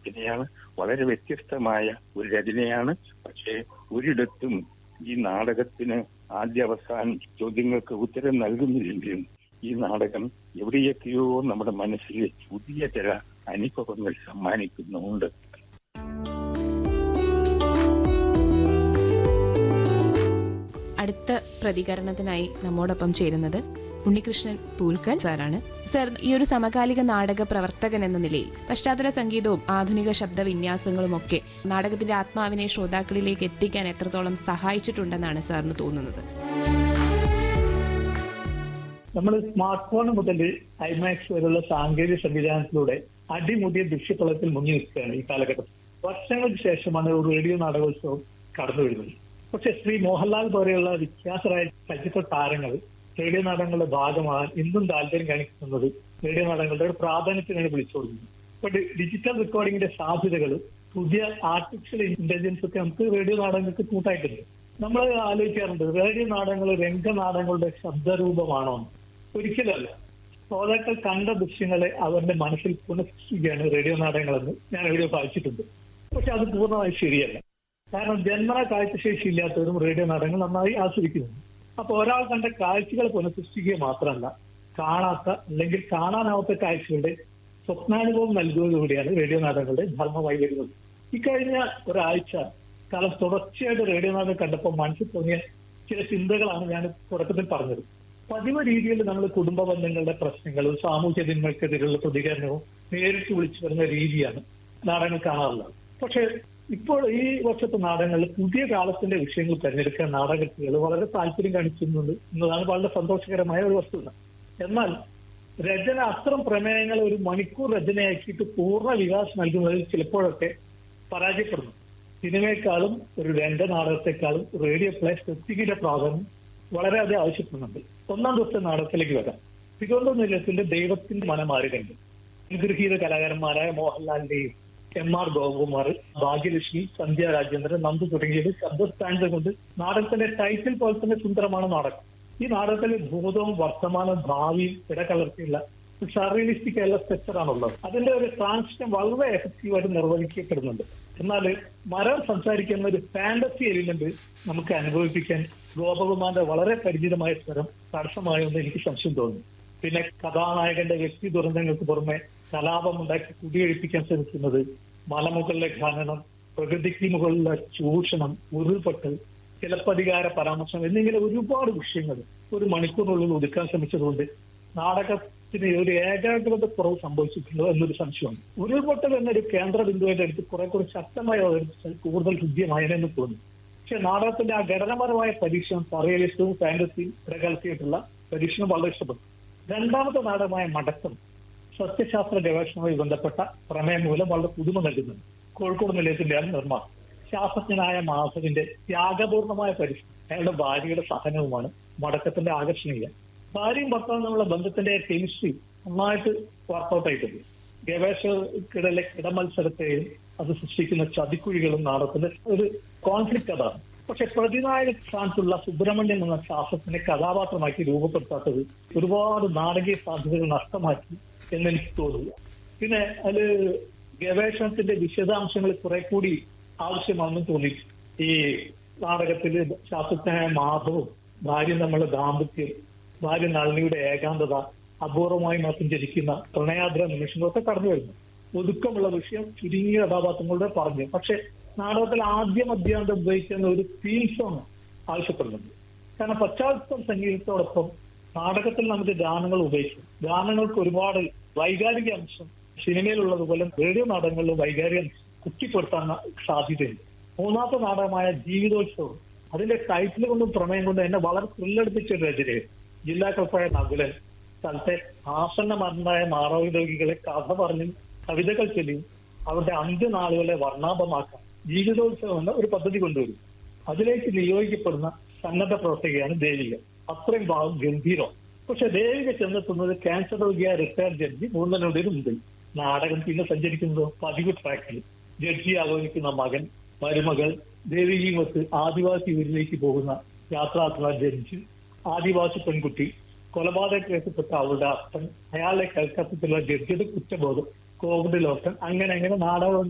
രചനയാണ് വളരെ വ്യത്യസ്തമായ ഒരു രചനയാണ് പക്ഷേ ഒരിടത്തും ഈ നാടകത്തിന് ആദ്യ അവസാനം ചോദ്യങ്ങൾക്ക് ഉത്തരം നൽകുന്നില്ലെങ്കിലും ഈ നാടകം എവിടെയൊക്കെയോ നമ്മുടെ മനസ്സിൽ പുതിയ ചില അനുഭവങ്ങൾ സമ്മാനിക്കുന്നുണ്ട് അടുത്ത പ്രതികരണത്തിനായി നമ്മോടൊപ്പം ചേരുന്നത് ഉണ്ണികൃഷ്ണൻ പൂൽക്കൽ സാറാണ് സർ ഈ ഒരു സമകാലിക നാടക പ്രവർത്തകൻ എന്ന നിലയിൽ പശ്ചാത്തല സംഗീതവും ആധുനിക ശബ്ദവിന്യാസങ്ങളും ഒക്കെ നാടകത്തിന്റെ ആത്മാവിനെ ശ്രോതാക്കളിലേക്ക് എത്തിക്കാൻ എത്രത്തോളം സഹായിച്ചിട്ടുണ്ടെന്നാണ് സാറിന് തോന്നുന്നത് നമ്മൾ സ്മാർട്ട് ഫോൺ മുതൽ ഐമാക്സ് വരെയുള്ള സാങ്കേതിക സംവിധാനത്തിലൂടെ അടിമുടിയ ദൃശ്യതലത്തിൽ മുങ്ങി നിൽക്കുകയാണ് ഈ കാലഘട്ടത്തിൽ വർഷങ്ങൾക്ക് ശേഷമാണ് ഒരു റേഡിയോ നാടകോത്സവം കടന്നു വരുന്നത് പക്ഷെ ശ്രീ മോഹൻലാൽ പോലെയുള്ള വിഖ്യാതരായ ചലച്ചിത്ര താരങ്ങൾ റേഡിയോ നാടകങ്ങളുടെ ഭാഗമാകാൻ ഇന്നും താല്പര്യം കാണിക്കുന്നത് റേഡിയോ നാടകങ്ങളുടെ ഒരു പ്രാധാന്യത്തിനാണ് വിളിച്ചോടുന്നത് ഇപ്പൊ ഡി- ഡിജിറ്റൽ റെക്കോർഡിംഗിന്റെ സാധ്യതകൾ പുതിയ ആർട്ടിഫിഷ്യൽ ഇന്റലിജൻസ് ഒക്കെ നമുക്ക് റേഡിയോ നാടകങ്ങൾക്ക് കൂട്ടായിട്ടുണ്ട് നമ്മൾ ആലോചിക്കാറുണ്ട് റേഡിയോ നാടകങ്ങൾ രംഗനാടകങ്ങളുടെ ശബ്ദരൂപമാണോ എന്ന്. ഒരിക്കലല്ല ശ്രോതാക്കൾ കണ്ട ദൃശ്യങ്ങളെ അവരുടെ മനസ്സിൽ പുനഃസൃഷ്ടിക്കുകയാണ് റേഡിയോ നാടകങ്ങളെന്ന് ഞാൻ എവിടെയോ വായിച്ചിട്ടുണ്ട് പക്ഷെ അത് പൂർണ്ണമായി ശരിയല്ല കാരണം ജന്മന കാഴ്ചശേഷി ഇല്ലാത്തവരും റേഡിയോ നാടകങ്ങൾ നന്നായി ആസ്വദിക്കുന്നു അപ്പൊ ഒരാൾ കണ്ട കാഴ്ചകൾ പുനഃസൃഷ്ടിക്കുക മാത്രമല്ല കാണാത്ത അല്ലെങ്കിൽ കാണാനാവാത്ത കാഴ്ചകളുടെ സ്വപ്നാനുഭവം നൽകുന്നതോടെയാണ് റേഡിയോ നാടകങ്ങളുടെ ധർമ്മമായി വരുന്നത് ഇക്കഴിഞ്ഞ ഒരാഴ്ച കാലം തുടർച്ചയായിട്ട് റേഡിയോ നാടകം കണ്ടപ്പോൾ മനസ്സിൽ തോന്നിയ ചില ചിന്തകളാണ് ഞാൻ തുടക്കത്തിൽ പറഞ്ഞത് പതിവ് രീതിയിൽ നമ്മൾ കുടുംബ ബന്ധങ്ങളുടെ പ്രശ്നങ്ങളും സാമൂഹ്യ തിന്മകൾക്കെതിരെയുള്ള പ്രതികരണവും നേരിട്ട് വിളിച്ചു വരുന്ന രീതിയാണ് നാടകങ്ങൾ കാണാറുള്ളത് പക്ഷെ ഇപ്പോൾ ഈ വർഷത്തെ നാടകങ്ങളിൽ പുതിയ കാലത്തിന്റെ വിഷയങ്ങൾ തിരഞ്ഞെടുക്കാൻ നാടകത്തികൾ വളരെ താല്പര്യം കാണിക്കുന്നുണ്ട് എന്നതാണ് വളരെ സന്തോഷകരമായ ഒരു വസ്തുത എന്നാൽ രചന അത്തരം പ്രമേയങ്ങൾ ഒരു മണിക്കൂർ രചനയാക്കിയിട്ട് പൂർണ്ണ വികാസം നൽകുന്നതിൽ ചിലപ്പോഴൊക്കെ പരാജയപ്പെടുന്നു സിനിമയെക്കാളും ഒരു രംഗനാടകത്തെക്കാളും റേഡിയോ പ്ലേ സ്പെസിഫിക്കിന്റെ പ്രാധാന്യം വളരെയധികം ആവശ്യപ്പെടുന്നുണ്ട് ഒന്നാം ദിവസത്തെ നാടകത്തിലേക്ക് വരാം തിരുവനന്തപുരം നിലയത്തിന്റെ ദൈവത്തിന്റെ മനമാരുകണ്ട് അനുഗ്രഹീത കലാകാരന്മാരായ മോഹൻലാലിന്റെയും എം ആർ ഗോപകുമാർ ഭാഗ്യലക്ഷ്മി സന്ധ്യ രാജേന്ദ്രൻ നന്ദു തുടങ്ങിയത് ശബ്ദസ്ഥാനത്ത് കൊണ്ട് നാടകത്തിന്റെ ടൈറ്റിൽ പോലെ തന്നെ സുന്ദരമാണ് നാടകം ഈ നാടകത്തിലെ ഭൂതവും വർത്തമാനവും ഭാവിയും ഇടകലർത്തിയുള്ള സർറിയലിസ്റ്റിക് ആയുള്ള സ്ട്രക്ചറാണുള്ളത് അതിന്റെ ഒരു ട്രാൻസിഷൻ വളരെ എഫക്റ്റീവായിട്ട് നിർവഹിക്കപ്പെടുന്നുണ്ട് എന്നാൽ മരം സംസാരിക്കുന്ന ഒരു ഫാന്റസി എലിമെന്റ് നമുക്ക് അനുഭവിപ്പിക്കാൻ ഗോപകുമാറിന്റെ വളരെ പരിചിതമായ സ്വരം തടസ്സമായെന്ന് എനിക്ക് സംശയം തോന്നുന്നു പിന്നെ കഥാനായകന്റെ വ്യക്തി ദുരന്തങ്ങൾക്ക് പുറമെ കലാപം ഉണ്ടാക്കി കുടിയൊഴിപ്പിക്കാൻ ശ്രമിക്കുന്നത് മലമുകളിലെ ഖനനം പ്രകൃതിക്ക് മുകളിലെ ചൂഷണം ഉരുൾപൊട്ടൽ ചിലപ്പതികാര പരാമർശം എന്നിങ്ങനെ ഒരുപാട് വിഷയങ്ങൾ ഒരു മണിക്കൂറിനുള്ളിൽ ഒതുക്കാൻ ശ്രമിച്ചതുകൊണ്ട് നാടകത്തിന് ഒരു ഏകാഗ്രത കുറവ് സംഭവിച്ചിട്ടുണ്ടോ എന്നൊരു സംശയമാണ് ഉരുൾപൊട്ടൽ എന്നൊരു കേന്ദ്ര ബിന്ദുവിന്റെ അടുത്ത് കുറെ കൂടി ശക്തമായി അവതരിപ്പിച്ചാൽ കൂടുതൽ ഹൃദ്യമായെന്ന് തോന്നുന്നു പക്ഷെ നാടകത്തിന്റെ ആ ഘടനാപരമായ പരീക്ഷണം സറിയലിസ്റ്റവും ഫാന്റസിയും ഇടകലർത്തിയിട്ടുള്ള പരീക്ഷണം വളരെ ഇഷ്ടപ്പെട്ടു രണ്ടാമത്തെ നാടകമായ മടക്കം സസ്യശാസ്ത്ര ഗവേഷണവുമായി ബന്ധപ്പെട്ട പ്രമേയം മൂലം വളരെ പുതുമ നൽകുന്നുണ്ട് കോഴിക്കോട് നിലയത്തിന്റെയാണ് നിർമ്മാണം ശാസ്ത്രജ്ഞനായ മാധവിന്റെ ത്യാഗപൂർണമായ പരിശ്രമം അയാളുടെ ഭാര്യയുടെ സഹനവുമാണ് മടക്കത്തിന്റെ ആകർഷണീയ ഭാര്യയും ഭർത്താവും തമ്മിലുള്ള ബന്ധത്തിന്റെ കെമിസ്ട്രി നന്നായിട്ട് വർക്കൗട്ട് ആയിട്ടുണ്ട് ഗവേഷകർക്കിടയിലെ കിടമത്സരത്തെയും അത് സൃഷ്ടിക്കുന്ന ചതിക്കുഴികളും നാടകത്തിന്റെ ഒരു കോൺഫ്ലിക്റ്റ് അതാണ് പക്ഷെ പ്രതിനായക സ്ഥാനത്തുള്ള സുബ്രഹ്മണ്യൻ എന്ന ശാസ്ത്രത്തിനെ കഥാപാത്രമാക്കി രൂപപ്പെടുത്താത്തത് ഒരുപാട് നാടകീയ സാധ്യതകൾ നഷ്ടമാക്കി എന്ന് എനിക്ക് തോന്നുന്നു പിന്നെ അതില് ഗവേഷണത്തിന്റെ വിശദാംശങ്ങൾ കുറെ കൂടി ആവശ്യമാണെന്ന് തോന്നി ഈ നാടകത്തിൽ ശാസ്ത്രജ്ഞനായ മാധവും ഭാര്യ നമ്മളുടെ ദാമ്പത്യം ഭാര്യ നളിനിയുടെ ഏകാന്തത അപൂർവമായി മാത്രം ജനിക്കുന്ന പ്രണയാദ്ര നിമിഷങ്ങളൊക്കെ കടന്നു വരുന്നു ഒതുക്കമുള്ള വിഷയം ചുരുങ്ങിയ കഥാപാത്രങ്ങളുടെ പറഞ്ഞു പക്ഷെ നാടകത്തിൽ ആദ്യം അധ്യാന്തം ഉപയോഗിക്കുന്ന ഒരു തീം സോങ് ആവശ്യപ്പെടുന്നുണ്ട് കാരണം പശ്ചാത്തല സംഗീതത്തോടൊപ്പം നാടകത്തിൽ നമുക്ക് ഗാനങ്ങൾ ഉപയോഗിക്കും ഗാനങ്ങൾക്ക് ഒരുപാട് വൈകാരിക അംശം സിനിമയിലുള്ളതുപോലെ റേഡിയോ നാടകങ്ങളിലും വൈകാരിക അംശം കുത്തിപ്പെടുത്താൻ സാധ്യതയുണ്ട് മൂന്നാമത്തെ നാടകമായ ജീവിതോത്സവം അതിന്റെ ടൈറ്റിൽ കൊണ്ടും പ്രമേയം കൊണ്ടും എന്നെ വളരെ ത്രില്ലടിപ്പിച്ച ഒരു രചനയാണ് ജില്ലാ കളക്ടറായ നകുലൻ സ്ഥലത്തെ ആസന്ന മരണമായ മാറവി രോഗികളെ കഥ പറഞ്ഞും കവിതകൾ ചൊല്ലിയും അവരുടെ അന്ത്യനാളുകളെ വർണ്ണാഭമാക്കാൻ ജീവിതോത്സവം എന്ന ഒരു പദ്ധതി കൊണ്ടുവരും അതിലേക്ക് നിയോഗിക്കപ്പെടുന്ന സന്നദ്ധ പ്രവർത്തകയാണ് ദേവിക അത്രയും ഭാഗം ഗംഭീരം പക്ഷെ ദേവിക ചെന്നെത്തുന്നത് ക്യാൻസർ രോഗിയായ റിട്ടയർഡ് ജഡ്ജി മൂന്നനോടിന് മുമ്പിൽ നാടകം പിന്നെ സഞ്ചരിക്കുന്നത് പതിവ് ട്രാക്കിൽ ജഡ്ജി ആലോചിക്കുന്ന മകൻ മരുമകൾ ദേവികയുമൊത്ത് ആദിവാസി ഊരിലേക്ക് പോകുന്ന യാത്രാർത്ഥന ജഡ്ജി ആദിവാസി പെൺകുട്ടി കൊലപാതക കേസപ്പെട്ട അവളുടെ അപ്പൻ അയാളെ കൽക്കത്തത്തിലുള്ള ജഡ്ജിയുടെ കുറ്റബോധം കോവിഡ് ലോക്കൻ അങ്ങനെ അങ്ങനെ നാടകം